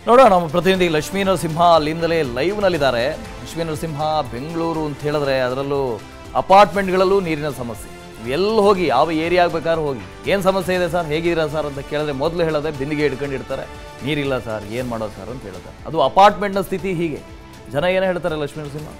ನೋಡೋಣ ನಮ್ಮ ಪ್ರತಿನಿಧಿ ಲಕ್ಷ್ಮೀ ನರಸಿಂಹ ಅಲ್ಲಿಂದಲೇ ಲೈವ್ನಲ್ಲಿದ್ದಾರೆ ಲಕ್ಷ್ಮೀ ನರಸಿಂಹ ಬೆಂಗಳೂರು ಅಂತ ಹೇಳಿದ್ರೆ ಅದರಲ್ಲೂ ಅಪಾರ್ಟ್ಮೆಂಟ್ಗಳಲ್ಲೂ ನೀರಿನ ಸಮಸ್ಯೆ ನೀವು ಎಲ್ಲಿ ಹೋಗಿ ಯಾವ ಏರಿಯಾ ಬೇಕಾದ್ರೂ ಹೋಗಿ ಏನು ಸಮಸ್ಯೆ ಇದೆ ಸರ್ ಹೇಗಿದ್ದೀರಾ ಸರ್ ಅಂತ ಕೇಳಿದ್ರೆ ಮೊದಲು ಹೇಳೋದೆ ಬಿಂದಿಗೆ ಇಟ್ಕೊಂಡಿರ್ತಾರೆ ನೀರಿಲ್ಲ ಸರ್ ಏನು ಮಾಡೋದು ಸರ್ ಅಂತ ಹೇಳಿದ್ರೆ ಅದು ಅಪಾರ್ಟ್ಮೆಂಟ್ನ ಸ್ಥಿತಿ ಹೀಗೆ ಜನ ಏನು ಹೇಳ್ತಾರೆ ಲಕ್ಷ್ಮೀ ನರಸಿಂಹ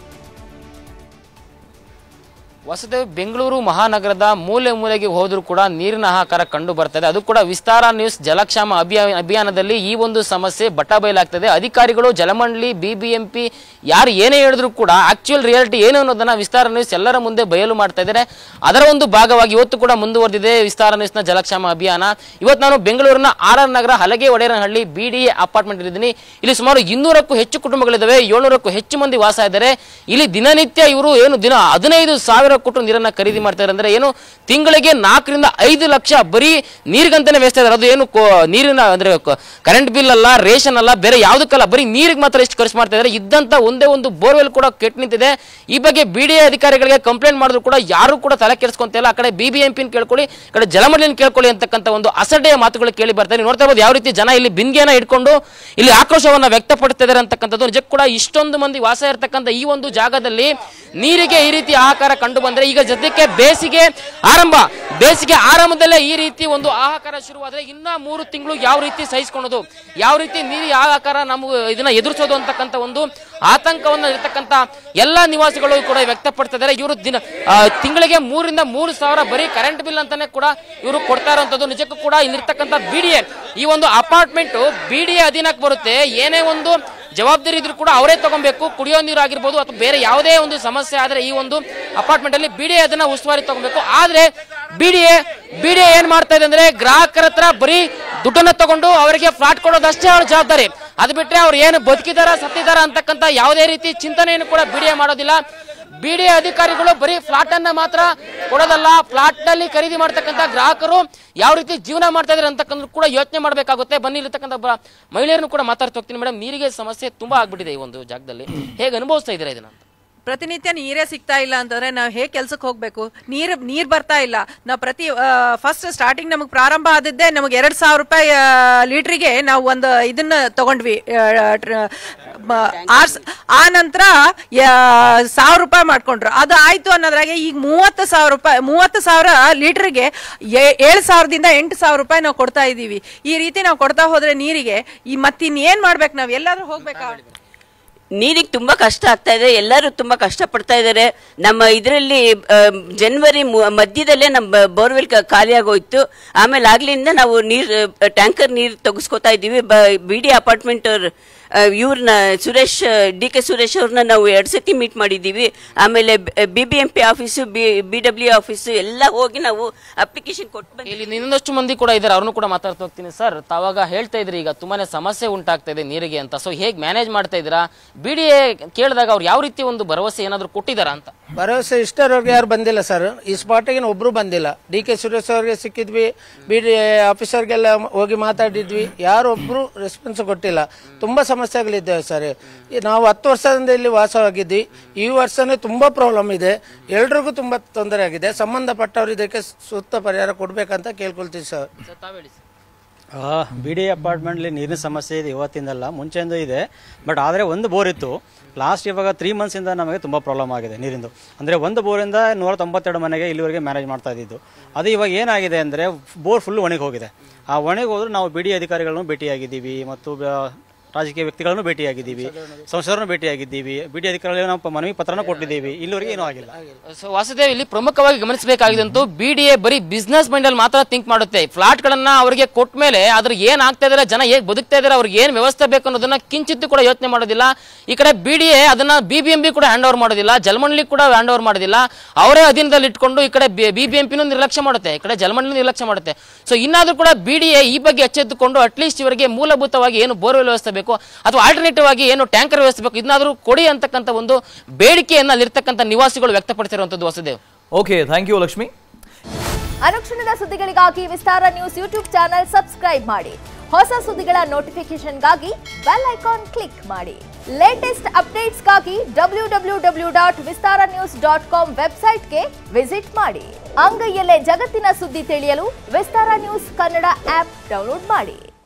ವಸತಿ ಬೆಂಗಳೂರು ಮಹಾನಗರದ ಮೂಲೆ ಮೂಲೆಗೆ ಹೋದರೂ ಕೂಡ ನೀರಿನ ಹಾಹಾಕಾರ ಕಂಡು ಬರ್ತದೆ ಅದು ಕೂಡ ವಿಸ್ತಾರ ನ್ಯೂಸ್ ಜಲಕ್ಷಾಮ ಅಭಿಯಾನ ಅಭಿಯಾನದಲ್ಲಿ ಈ ಒಂದು ಸಮಸ್ಯೆ ಬಟಾಬಯಲಾಗ್ತದೆ ಅಧಿಕಾರಿಗಳು ಜಲಮಂಡಳಿ ಬಿಬಿಎಂಪಿ ಯಾರು ಏನೇ ಹೇಳಿದ್ರು ಕೂಡ ಆಕ್ಚುಯಲ್ ರಿಯಾಲಿಟಿ ಏನು ಅನ್ನೋದನ್ನ ವಿಸ್ತಾರ ನ್ಯೂಸ್ ಎಲ್ಲರ ಮುಂದೆ ಬಯಲು ಮಾಡ್ತಾ ಇದ್ದಾರೆ ಅದರ ಒಂದು ಭಾಗವಾಗಿ ಇವತ್ತು ಕೂಡ ಮುಂದುವರೆದಿದೆ ವಿಸ್ತಾರ ನ್ಯೂಸ್ನ ಜಲಕ್ಷಾಮ ಅಭಿಯಾನ ಇವತ್ತು ನಾನು ಬೆಂಗಳೂರಿನ R R Nagar Halage Odeyarahalli B D A apartment ಇದ್ದೀನಿ ಇಲ್ಲಿ ಸುಮಾರು ಇನ್ನೂರಕ್ಕೂ ಹೆಚ್ಚು ಕುಟುಂಬಗಳಿದ್ದಾವೆ ಏಳ್ನೂರಕ್ಕೂ ಹೆಚ್ಚು ಮಂದಿ ವಾಸ ಇದ್ದಾರೆ ಇಲ್ಲಿ ದಿನನಿತ್ಯ ಇವರು ಏನು ದಿನ ಹದಿನೈದು ಸಾವಿರ ಕೊಟ್ಟು ನೀರನ್ನ ಖರೀದಿ ಮಾಡ್ತಾರೆ ಅಂದ್ರೆ ಏನು ತಿಂಗಳಿಗೆ ನಾಲ್ಕರಿಂದ ಐದು ಲಕ್ಷ ಬರೀ ನೀರಿಗಂತಾನೆ ವೇಸ್ತಾ ಇದ್ದಾರೆ ಅದು ಏನು ಕೋ- ನೀರಿನ ಅಂದ್ರೆ ಕರೆಂಟ್ ಬಿಲ್ ಅಲ್ಲ ರೇಷನ್ ಅಲ್ಲ ಬೇರೆ ಯಾವುದಕ್ಕಲ್ಲ ಬರೀ ನೀರಿಗೆ ಮಾತ್ರ ಎಷ್ಟು ಖರ್ಚು ಮಾಡ್ತಾ ಇದ್ದಾರೆ ಇದ್ದಂತ ಒಂದೇ ಒಂದು ಬೋರ್ವೆಲ್ ಕೂಡ ಕೆಟ್ಟು ನಿಂತಿದೆ ಈ ಬಗ್ಗೆ ಬಿ ಡಿ ಅಧಿಕಾರಿಗಳಿಗೆ ಕಂಪ್ಲೇಂಟ್ ಮಾಡಿದ್ರು ಕೂಡ ಯಾರು ಕೂಡ ತಲೆ ಕೆಡಿಸ್ಕೊಂತಿಲ್ಲ ಆ ಕಡೆ ಬಿ ಬಿ ಎಂ ಪಿನ ಕೇಳ್ಕೊಳ್ಳಿ ಈ ಕಡೆ ಜಲಮಂಡಲಿನ ಕೇಳ್ಕೊಳ್ಳಿ ಅಂತಕ್ಕಂಥ ಒಂದು ಅಸಡ್ಡೆಯ ಮಾತುಗಳು ಕೇಳಿ ಬರ್ತಾರೆ ನೋಡ್ತಾ ಇರ್ಬೋದು ಯಾವ ರೀತಿ ಜನ ಇಲ್ಲಿ ಬಿಂದಿಗೆನ ಇಟ್ಕೊಂಡು ಇಲ್ಲಿ ಆಕ್ರೋಶವನ್ನ ವ್ಯಕ್ತಪಡಿಸ್ತಿದ್ದಾರೆ ಅಂತಕ್ಕಂಥದ್ದು ನಿಜಕ್ಕೂ ಕೂಡ ಇಷ್ಟೊಂದು ಮಂದಿ ವಾಸ ಇರತಕ್ಕಂಥ ಈ ಒಂದು ಜಾಗದಲ್ಲಿ ನೀರಿಗೆ ಈ ರೀತಿ ಆಹಾಕಾರ ಕಂಡು ಬಂದ್ರೆ ಈಗ ಜೊತೆಗೆ ಬೇಸಿಗೆ ಆರಂಭ ಬೇಸಿಗೆ ಆರಂಭದಲ್ಲೇ ಈ ರೀತಿ ಒಂದು ಆಹಾಕಾರ ಶುರುವಾದ್ರೆ ಇನ್ನ ಮೂರು ತಿಂಗಳು ಯಾವ ರೀತಿ ಸಹಿಸ್ಕೊಳ್ಳೋದು ಯಾವ ರೀತಿ ನೀರಿ ಆಹಾಕಾರ ನಮಗೆ ಇದನ್ನ ಎದುರಿಸೋದು ಅಂತಕ್ಕಂಥ ಒಂದು ಆತಂಕವನ್ನ ಇರತಕ್ಕಂಥ ಎಲ್ಲಾ ನಿವಾಸಿಗಳು ಕೂಡ ವ್ಯಕ್ತಪಡ್ತಿದ್ದಾರೆ ಇವರು ದಿನ ಆ, ತಿಂಗಳಿಗೆ ಮೂರಿಂದ ಮೂರು ಸಾವಿರ ಬರೀ ಕರೆಂಟ್ ಬಿಲ್ ಅಂತಾನೆ ಕೂಡ ಇವರು ಕೊಡ್ತಾ ಇರುವಂತದ್ದು ನಿಜಕ್ಕೂ ಕೂಡ ಇಲ್ಲಿರ್ತಕ್ಕಂಥ ಬಿ ಡಿ ಎ ಈ ಒಂದು ಅಪಾರ್ಟ್ಮೆಂಟ್ ಬಿ ಡಿ ಎ ಅಧೀನಕ್ಕೆ ಬರುತ್ತೆ ಏನೇ ಒಂದು ಜವಾಬ್ದಾರಿ ಇದ್ರೂ ಕೂಡ ಅವರೇ ತಗೊಬೇಕು ಕುಡಿಯೋ ನೀರು ಆಗಿರ್ಬೋದು ಅಥವಾ ಬೇರೆ ಯಾವುದೇ ಒಂದು ಸಮಸ್ಯೆ ಆದ್ರೆ ಈ ಒಂದು ಅಪಾರ್ಟ್ಮೆಂಟ್ ಅಲ್ಲಿ ಬಿಡಿ ಅದನ್ನ ಉಸ್ತುವಾರಿ ತಗೊಬೇಕು ಆದ್ರೆ ಬಿಡಿ ಬಿಡಿ ಏನ್ ಮಾಡ್ತಾ ಇದೆ ಅಂದ್ರೆ ಗ್ರಾಹಕರ ಹತ್ರ ಬರೀ ದುಡ್ಡನ್ನ ತಗೊಂಡು ಅವರಿಗೆ ಫ್ಲಾಟ್ ಕೊಡೋದಷ್ಟೇ ಅವ್ರ ಜವಾಬ್ದಾರಿ ಅದು ಬಿಟ್ರೆ ಅವ್ರು ಏನು ಬದುಕಿದಾರ ಸತ್ತಿದಾರ ಅಂತಕ್ಕಂಥ ಯಾವುದೇ ರೀತಿ ಚಿಂತನೆಯನ್ನು ಕೂಡ ಬಿಡಿಎ ಮಾಡೋದಿಲ್ಲ ಬಿಡಿ ಅಧಿಕಾರಿಗಳು ಬರೀ ಫ್ಲಾಟ್ ಅನ್ನ ಮಾತ್ರ ಕೊಡೋದಲ್ಲ ಫ್ಲಾಟ್ ನಲ್ಲಿ ಖರೀದಿ ಮಾಡ್ತಕ್ಕಂಥ ಗ್ರಾಹಕರು ಯಾವ ರೀತಿ ಜೀವನ ಮಾಡ್ತಾ ಇದಾರೆ ಅಂತಕ್ಕಂಥ ಕೂಡ ಯೋಚನೆ ಮಾಡಬೇಕಾಗುತ್ತೆ ಬನ್ನಿ ಇರ್ತಕ್ಕಂಥ ಬ- ಮಹಿಳೆಯರನ್ನು ಕೂಡ ಮಾತಾಡ್ತಾ ಹೋಗ್ತೀನಿ ಮೇಡಮ್ ನೀರಿಗೆ ಸಮಸ್ಯೆ ತುಂಬಾ ಆಗ್ಬಿಟ್ಟಿದೆ ಈ ಒಂದು ಜಾಗದಲ್ಲಿ ಹೇಗೆ ಅನುಭವಿಸ್ತಾ ಇದ್ದೀರಾ ಇದನ್ನ ಅಂತ? ಪ್ರತಿನಿತ್ಯ ನೀರೇ ಸಿಗ್ತಾ ಇಲ್ಲ ಅಂತಂದ್ರೆ ನಾವು ಹೇಗೆ ಕೆಲ್ಸಕ್ಕೆ ಹೋಗ್ಬೇಕು ನೀರ್ ನೀರ್ ಬರ್ತಾ ಇಲ್ಲ ನಾವು ಪ್ರತಿ ಫಸ್ಟ್ ಸ್ಟಾರ್ಟಿಂಗ್ ನಮಗೆ ಪ್ರಾರಂಭ ಆದದ್ದೇ ನಮಗೆ ಎರಡ್ ಸಾವಿರ ರೂಪಾಯಿ ಲೀಟ್ರಿಗೆ ನಾವು ಒಂದು ಇದನ್ನ ತಗೊಂಡ್ವಿ ಆ, ಟ್ರ- ಮ- ಆರ್ ಸ- ಆ ನಂತರ ಸಾವಿರ ರೂಪಾಯಿ ಮಾಡ್ಕೊಂಡ್ರು ಅದು ಆಯ್ತು ಅನ್ನೋದ್ರಾಗೆ ಈಗ ಮೂವತ್ತು ಸಾವಿರ ರೂಪಾಯಿ ಮೂವತ್ತು ಸಾವಿರ ಲೀಟರ್ಗೆ ಏಳು ಸಾವಿರದಿಂದ ಎಂಟು ಸಾವಿರ ರೂಪಾಯಿ ನಾವು ಕೊಡ್ತಾ ಇದೀವಿ ಈ ರೀತಿ ನಾವು ಕೊಡ್ತಾ ಹೋದ್ರೆ ನೀರಿಗೆ ಈ ಮತ್ತಿನ್ನೇನ್ ಮಾಡ್ಬೇಕು ನಾವು ಎಲ್ಲಾದ್ರೂ ಹೋಗ್ಬೇಕಾ ನೀರಿಗೆ ತುಂಬಾ ಕಷ್ಟ ಆಗ್ತಾ ಇದೆ ಎಲ್ಲರೂ ತುಂಬಾ ಕಷ್ಟ ಪಡ್ತಾ ಇದ್ದಾರೆ ನಮ್ಮ ಇದರಲ್ಲಿ ಜನವರಿ ಮಧ್ಯದಲ್ಲೇ ನಮ್ಮ ಬೋರ್ವೆಲ್ ಖಾಲಿ ಆಗೋಯ್ತು ಆಮೇಲೆ ಆಗ್ಲಿಂದ ನಾವು ನೀರ್ ಟ್ಯಾಂಕರ್ ನೀರು ತೆಗೆಸ್ಕೊತಾ ಇದ್ದೀವಿ ಬಿ ಡಿ ಅಪಾರ್ಟ್ಮೆಂಟ್ ಇವ್ರನ್ನ ಸುರೇಶ್ ಡಿ ಕೆ ಸುರೇಶ್ ಅವ್ರನ್ನ ನಾವು ಎರಡ್ ಸತಿ ಮೀಟ್ ಮಾಡಿದ್ದೀವಿ ಆಮೇಲೆ B B M P office B B W office ಎಲ್ಲ ಹೋಗಿ ನಾವು ಅಪ್ಲಿಕೇಶನ್ ಕೊಟ್ಟು ಬಂದಿದ್ದೀವಿ. ಇಲ್ಲಿ ಇನ್ನೊಂದಷ್ಟು ಮಂದಿ ಕೂಡ ಇದ್ದಾರೆ ಅವ್ರನ್ನು ಕೂಡ ಮಾತಾಡ್ತಾ ಹೋಗ್ತೀನಿ ಸರ್ ತಾವಾಗ ಹೇಳ್ತಾ ಇದ್ರಿ ಈಗ ತುಂಬಾನೇ ಸಮಸ್ಯೆ ಉಂಟಾಗ್ತಾ ಇದೆ ನೀರಿಗೆ ಅಂತ ಸೊ ಹೇಗೆ ಮ್ಯಾನೇಜ್ ಮಾಡ್ತಾ ಇದ್ದೀರಾ ಬಿಡಿ ಕೇಳಿದಾಗ ಅವ್ರು ಯಾವ ರೀತಿ ಒಂದು ಭರವಸೆ ಏನಾದ್ರು ಕೊಟ್ಟಿದ್ದಾರಾ ಅಂತ ಭರವಸೆ ಇಷ್ಟರವರೆಗೆ ಯಾರು ಬಂದಿಲ್ಲ ಸರ್ ಈ ಸ್ಪಾಟಿಗೆ ಒಬ್ರು ಬಂದಿಲ್ಲ ಡಿ ಕೆ ಸುರೇಶ್ ಅವ್ರಿಗೆ ಸಿಕ್ಕಿದ್ವಿ ಬಿ ಡಿ ಆಫೀಸರ್ಗೆಲ್ಲ ಹೋಗಿ ಮಾತಾಡಿದ್ವಿ ಯಾರೊಬ್ರು ರೆಸ್ಪಾನ್ಸ್ ಕೊಟ್ಟಿಲ್ಲ ತುಂಬಾ ಸಮಸ್ಯೆಗಳಿದ್ದಾವೆ ಸರ್ ಈ ನಾವು ಹತ್ತು ವರ್ಷದಿಂದ ಇಲ್ಲಿ ವಾಸವಾಗಿದ್ವಿ ಈ ವರ್ಷನೇ ತುಂಬಾ ಪ್ರಾಬ್ಲಮ್ ಇದೆ ಎಲ್ರಿಗೂ ತುಂಬಾ ತೊಂದರೆ ಆಗಿದೆ ಸಂಬಂಧಪಟ್ಟವರು ಇದಕ್ಕೆ ಸೂಕ್ತ ಪರಿಹಾರ ಕೊಡ್ಬೇಕಂತ ಕೇಳ್ಕೊಳ್ತೀವಿ ಸರ್ ಬಿ ಡಿ ಅಪಾರ್ಟ್ಮೆಂಟ್ಲಿ ನೀರಿನ ಸಮಸ್ಯೆ ಇದೆ ಇವತ್ತಿಂದಲ್ಲ ಮುಂಚೆಯಿಂದ ಇದೆ ಬಟ್ ಆದರೆ ಒಂದು ಬೋರ್ ಇತ್ತು ಲಾಸ್ಟ್ ಇವಾಗ ತ್ರೀ ಮಂತ್ಸಿಂದ ನಮಗೆ ತುಂಬ ಪ್ರಾಬ್ಲಮ್ ಆಗಿದೆ ನೀರಿಂದು ಅಂದರೆ ಒಂದು ಬೋರಿಂದ ನೂರ ತೊಂಬತ್ತೆರಡು ಮನೆಗೆ ಇಲ್ಲಿವರೆಗೆ ಮ್ಯಾನೇಜ್ ಮಾಡ್ತಾ ಇದ್ದಿದ್ದು ಅದು ಇವಾಗ ಏನಾಗಿದೆ ಅಂದರೆ ಬೋರ್ ಫುಲ್ ಒಣಗಿ ಹೋಗಿದೆ ಆ ಒಣಗಿ ಹೋದ್ರೆ ನಾವು ಬಿ ಡಿ ಅಧಿಕಾರಿಗಳನ್ನು ಭೇಟಿಯಾಗಿದ್ದೀವಿ ಮತ್ತು ಬ- ರಾಜಕೀಯ ವ್ಯಕ್ತಿಗಳನ್ನು ಭೇಟಿಯಾಗಿದ್ದೀವಿ ಸಂಸದರನ್ನು ಭೇಟಿಯಾಗಿದ್ದೀವಿ ಬಿ ಡಿ ಅಧಿಕಾರಿಗಳಿಗೆ ನಾವು ಮನವಿ ಪತ್ರನ ಕೊಟ್ಟಿದ್ದೀವಿ ಇಲ್ಲಿವರೆಗೆ ಏನೂ ಆಗಿಲ್ಲ ಸೊ ವಾಸುದೇವ್ ಇಲ್ಲಿ ಪ್ರಮುಖವಾಗಿ ಗಮನಿಸಬೇಕಾಗಿದಂತೂ ಬಿ ಡಿ ಎ ಬರೀ ಬಿಸ್ನೆಸ್ ಮೈಂಡ್ ಅಲ್ಲಿ ಮಾತ್ರ ಥಿಂಕ್ ಮಾಡುತ್ತೆ ಫ್ಲಾಟ್ ಗಳನ್ನ ಅವರಿಗೆ ಕೊಟ್ಟ ಮೇಲೆ ಅದ್ರ ಏನ್ ಆಗ್ತಾ ಇದಾರೆ ಜನ ಹೇಗೆ ಬದುಕ್ತಾ ಇದಾರೆ ಅವ್ರಿಗೆ ಏನ್ ವ್ಯವಸ್ಥೆ ಬೇಕು ಅನ್ನೋದನ್ನ ಕಿಂಚಿತ್ತು ಕೂಡ ಯೋಚನೆ ಮಾಡೋದಿಲ್ಲ ಈ ಕಡೆ ಬಿ ಡಿ ಎ ಅದನ್ನ ಬಿ ಬಿ ಎಂ ಬಿ ಕೂಡ ಹ್ಯಾಂಡ್ ಓವರ್ ಮಾಡೋದಿಲ್ಲ ಜಲಮಂಡಳಿ ಕೂಡ ಹ್ಯಾಂಡ್ ಓವರ್ ಮಾಡೋದಿಲ್ಲ ಅವರೇ ಅಧೀನದಲ್ಲಿ ಇಟ್ಕೊಂಡು ಈ ಕಡೆ ಬಿ ಬಿ ಎಂ ಪಿನೂ ನಿರ್ಲಕ್ಷ್ಯ ಮಾಡುತ್ತೆ ಈ ಕಡೆ ಜಲಮಂಡಳಿ ನಿರ್ಲಕ್ಷ್ಯ ಮಾಡುತ್ತೆ ಸೊ ಇನ್ನಾದ್ರೂ ಕೂಡ ಬಿ ಡಿ ಎ ಈ ಬಗ್ಗೆ ಎಚ್ಚೆತ್ತುಕೊಂಡು ಅಟ್ಲೀಸ್ಟ್ ಇವರಿಗೆ ಮೂಲಭೂತವಾಗಿ ಏನು ಬೋರ್ವೆಲ್ ವ್ಯವಸ್ಥೆ ಬೇಕು ಅಥವಾ ಆಲ್ಟರ್ನೇಟಿವ್ ಆಗಿ ಏನು ಟ್ಯಾಂಕರ್ ವ್ಯವಸ್ಥೆ ಬೇಕು ಇದನ್ನಾದ್ರೂ ಕೊಡಿ ಅಂತಕ್ಕಂಥ ಒಂದು ಬೇಡಿಕೆಯನ್ನ ಅಲ್ಲಿರ್ತಕ್ಕಂಥ ನಿವಾಸಿಗಳು ವ್ಯಕ್ತಪಡಿಸಿರುವಂತದ್ದು Vasudev okay thank you Lakshmi ಅನುಕ್ಷಣದ ಸುದ್ದಿಗಳಿಗಾಗಿ Vistara news YouTube channel subscribe ಮಾಡಿ ಹೊಸ ಸುದ್ದಿಗಳ ನೋಟಿಫಿಕೇಶನ್ಗಾಗಿ ಬೆಲ್ ಐಕಾನ್ ಕ್ಲಿಕ್ ಮಾಡಿ ಲೇಟೆಸ್ಟ್ ಅಪ್ಡೇಟ್ಸ್ಗಾಗಿ W W W dot Vistara news dot com ವೆಬ್ಸೈಟ್ಗೆ ವಿಸಿಟ್ ಮಾಡಿ ಅಂಗೈಯಲ್ಲೇ ಜಗತ್ತಿನ ಸುದ್ದಿ ತಿಳಿಯಲು Vistara news Kannada app download ಮಾಡಿ